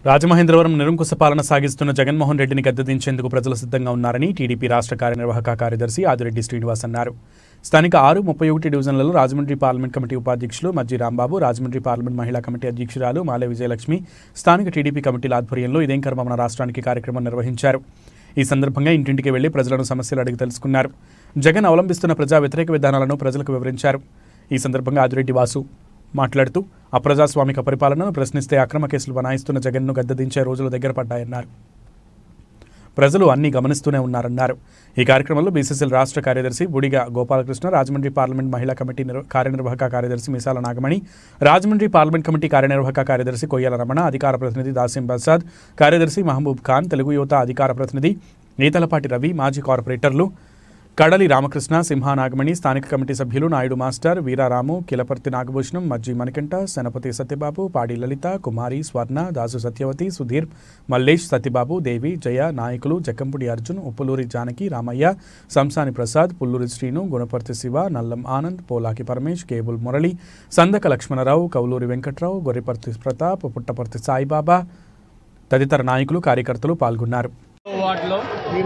రాజమహేంద్రవరం నిరంకుశ పాలన సాగిస్తున్న జగన్మోహన్ రెడ్డిని గద్దెదించేందుకు ప్రజలు సిద్ధంగా ఉన్నారని టీడీపీ రాష్ట్ర కార్యనిర్వాహక కార్యదర్శి ఆదిరెడ్డి శ్రీనివాస్ అన్నారు స్థానిక ఆరు ముప్పై ఒకటి డివిజన్లలో రాజమండ్రి పార్లమెంట్ కమిటీ ఉపాధ్యక్షులు మజ్జి రాంబాబు రాజమండ్రి పార్లమెంట్ మహిళా కమిటీ అధ్యక్షురాలు మాలే విజయలక్ష్మి స్థానిక టీడీపీ కమిటీల ఆధ్వర్యంలో ఇదేం కర్మ మన రాష్ట్రానికి కార్యక్రమం నిర్వహించారు ఈ సందర్భంగా ఇంటింటికి వెళ్లి ప్రజలను సమస్యలు అడిగి తెలుసుకున్నారు జగన్ అవలంబిస్తున్న ప్రజా వ్యతిరేక విధానాలను ప్రజలకు వివరించారు ఈ సందర్భంగా ఆదిరెడ్డి వాసు మాట్లాడుతూ అప్రజాస్వామిక పరిపాలనను ప్రశ్నిస్తే అక్రమ కేసులు బనాయిస్తున్న జగన్ను గద్దెదించే రోజులు దగ్గర పడ్డాయన్నారు ప్రజలు అన్ని గమనిస్తూనే ఉన్నారన్నారు ఈ కార్యక్రమంలో బీసీసీఎల్ రాష్ట్ర కార్యదర్శి బుడిగ గోపాలకృష్ణ రాజమండ్రి పార్లమెంట్ మహిళా కమిటీ నిర్వ- కార్యనిర్వాహక కార్యదర్శి మిసాల నాగమణి రాజమండ్రి పార్లమెంట్ కమిటీ కార్యనిర్వాహక కార్యదర్శి కొయ్యాల రమణ అధికార ప్రతినిధి దాసిం ప్రసాద్ కార్యదర్శి మహబూబ్ ఖాన్ తెలుగు యువత అధికార ప్రతినిధి ఈతలపాటి రవి మాజీ కార్పొరేటర్లు కడలి రామకృష్ణ సింహ నాగమణి స్థానిక కమిటీ సభ్యులు నాయుడు మాస్టర్ వీరారాము కిలపర్తి నాగభూషణం మజ్జి మణికంఠ శనపతి సత్యబాబు పాడి లలిత కుమారి స్వర్ణ దాసు సత్యవతి సుధీర్ మల్లేష్ సత్యబాబు దేవి జయ నాయకులు జక్కంపుడి అర్జున్ ఉప్పులూరి జానకి రామయ్య సంసాని ప్రసాద్ పుల్లూరి శ్రీను గుణపర్తి శివ నల్లం ఆనంద్ పోలాకి పరమేష్ కేబుల్ మురళి సందక లక్ష్మణరావు కౌలూరి వెంకట్రావు గొర్రెపర్తి ప్రతాప్ పుట్టపర్తి సాయిబాబా తదితర నాయకులు కార్యకర్తలు పాల్గొన్నారు వార్డులో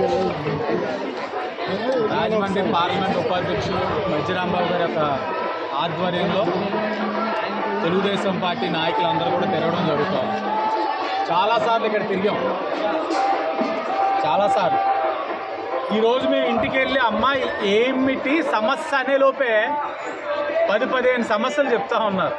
రాజమండ్రి పార్లమెంట్ ఉపాధ్యక్షులు మధ్యరాంబాబు గారి యొక్క ఆధ్వర్యంలో తెలుగుదేశం పార్టీ నాయకులందరూ కూడా తిరగడం జరుగుతుంది చాలాసార్లు ఇక్కడ తిరిగాం చాలాసార్లు ఈరోజు మేము ఇంటికి వెళ్ళి అమ్మాయి ఏమిటి సమస్య అనే లోపే పది పదిహేను సమస్యలు చెప్తా ఉన్నారు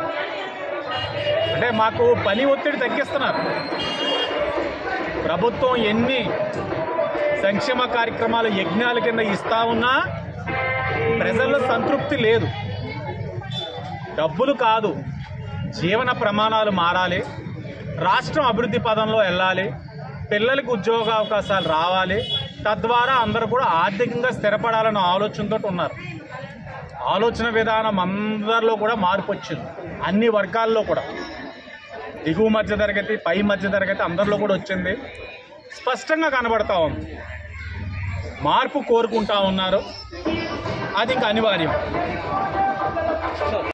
అంటే మాకు పని ఒత్తిడి తగ్గిస్తున్నారు ప్రభుత్వం ఎన్ని సంక్షేమ కార్యక్రమాలు యజ్ఞాల కింద ఇస్తా ఉన్నా ప్రజల్లో సంతృప్తి లేదు డబ్బులు కాదు జీవన ప్రమాణాలు మారాలి రాష్ట్రం అభివృద్ధి పదంలో వెళ్ళాలి పిల్లలకు ఉద్యోగ అవకాశాలు రావాలి తద్వారా అందరూ కూడా ఆర్థికంగా స్థిరపడాలన్న ఆలోచనతో ఉన్నారు ఆలోచన విధానం అందరిలో కూడా మార్పు వచ్చింది అన్ని వర్గాల్లో కూడా దిగువ మధ్య తరగతి పై మధ్య తరగతి అందరిలో కూడా వచ్చింది స్పష్టంగా కనబడతా ఉంది మార్పు కోరుకుంటా ఉన్నారు అది ఇంకా అనివార్యం